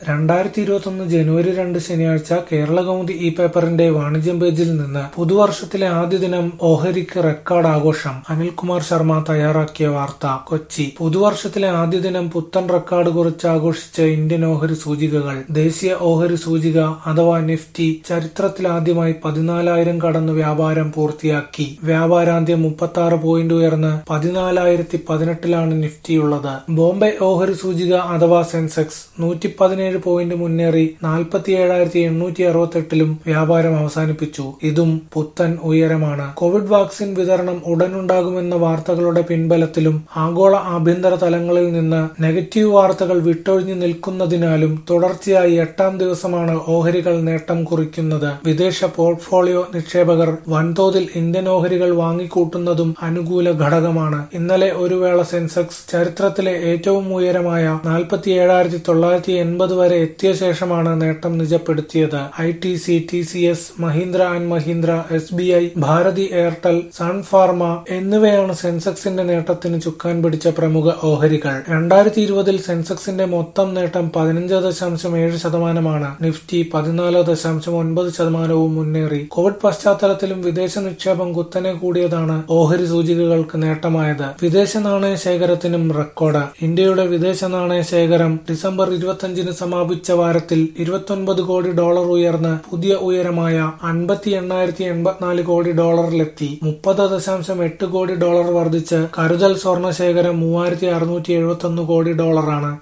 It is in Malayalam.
രണ്ടായിരത്തി ഇരുപത്തൊന്ന് ജനുവരി രണ്ട് ശനിയാഴ്ച കേരളകൗമുദി ഇ പേപ്പറിന്റെ വാണിജ്യം പേജിൽ നിന്ന് പുതുവർഷത്തിലെ ആദ്യ ദിനം ഓഹരിക്ക് റെക്കോർഡ് ആഘോഷം അനിൽകുമാർ ശർമ്മ തയ്യാറാക്കിയ വാർത്ത കൊച്ചി പുതുവർഷത്തിലെ ആദ്യ ദിനം പുത്തൻ റെക്കോർഡ് കുറിച്ച് ആഘോഷിച്ച ഇന്ത്യൻ ഓഹരി സൂചികകൾ ദേശീയ ഓഹരി സൂചിക അഥവാ നിഫ്റ്റി ചരിത്രത്തിലാദ്യമായി പതിനാലായിരം കടന്നു വ്യാപാരം പൂർത്തിയാക്കി വ്യാപാരാന്ത്യം മുപ്പത്തി ആറ് പോയിന്റ് ഉയർന്ന് പതിനാലായിരത്തി പതിനെട്ടിലാണ് നിഫ്റ്റിയുള്ളത് ബോംബെ ഓഹരി സൂചിക അഥവാ സെൻസെക്സ് നൂറ്റി പതിനേഴ് പോയിന്റ് മുന്നേറി നാൽപ്പത്തിയേഴായിരത്തി എണ്ണൂറ്റി അറുപത്തെട്ടിലും വ്യാപാരം അവസാനിപ്പിച്ചു ഇതും പുത്തൻ ഉയരമാണ് കോവിഡ് വാക്സിൻ വിതരണം ഉടനുണ്ടാകുമെന്ന വാർത്തകളുടെ പിൻബലത്തിലും ആഗോള ആഭ്യന്തര തലങ്ങളിൽ നിന്ന് നെഗറ്റീവ് വാർത്തകൾ വിട്ടൊഴിഞ്ഞു നിൽക്കുന്നതിനാലും തുടർച്ചയായി എട്ടാം ദിവസമാണ് ഓഹരികൾ നേട്ടം കുറിക്കുന്നത് വിദേശ പോർട്ട്ഫോളിയോ നിക്ഷേപകർ വൻതോതിൽ ഇന്ത്യൻ ഓഹരികൾ വാങ്ങിക്കൂട്ടുന്നതും അനുകൂല ഘടകമാണ് ഇന്നലെ ഒരു വേള സെൻസെക്സ് ചരിത്രത്തിലെ ഏറ്റവും ഉയരമായ നാൽപ്പത്തിയേഴായിരത്തി തൊള്ളായിരത്തി എൺപത് വരെ എത്തിയ ശേഷമാണ് നേട്ടം നിജപ്പെടുത്തിയത് I T C T C S Mahindra and Mahindra S B I Bharti Airtel Sun Pharma എന്നിവയാണ് സെൻസെക്സിന്റെ നേട്ടത്തിന് ചുക്കാൻ പിടിച്ച പ്രമുഖ ഓഹരികൾ രണ്ടായിരത്തി ഇരുപതിൽ സെൻസെക്സിന്റെ മൊത്തം നേട്ടം പതിനഞ്ച് ദശാംശം ഏഴ് ശതമാനമാണ് നിഫ്റ്റി പതിനാല് ദശാംശം ഒൻപത് ശതമാനവും മുന്നേറി കോവിഡ് പശ്ചാത്തലത്തിലും വിദേശ നിക്ഷേപം കുത്തനെ കൂടിയതാണ് ഓഹരി സൂചികകൾക്ക് നേട്ടമായത് വിദേശ നാണയ ശേഖരത്തിനും റെക്കോർഡ് ഇന്ത്യയുടെ വിദേശ നാണയ ശേഖരം ഡിസംബർ ഇരുപത്തിയഞ്ചിന് സമാപിച്ച വാരത്തിൽ ഇരുപത്തൊൻപത് കോടി ഡോളർ ഉയർന്ന് പുതിയ ഉയരമായ അൻപത്തി എണ്ണായിരത്തി എൺപത്തിനാല് കോടി ഡോളറിലെത്തി മുപ്പത് ദശാംശം എട്ട് കോടി ഡോളർ വർദ്ധിച്ച് കരുതൽ സ്വർണ ശേഖരം മൂവായിരത്തി അറുന്നൂറ്റി എഴുപത്തി ഒന്ന് കോടി ഡോളറാണ്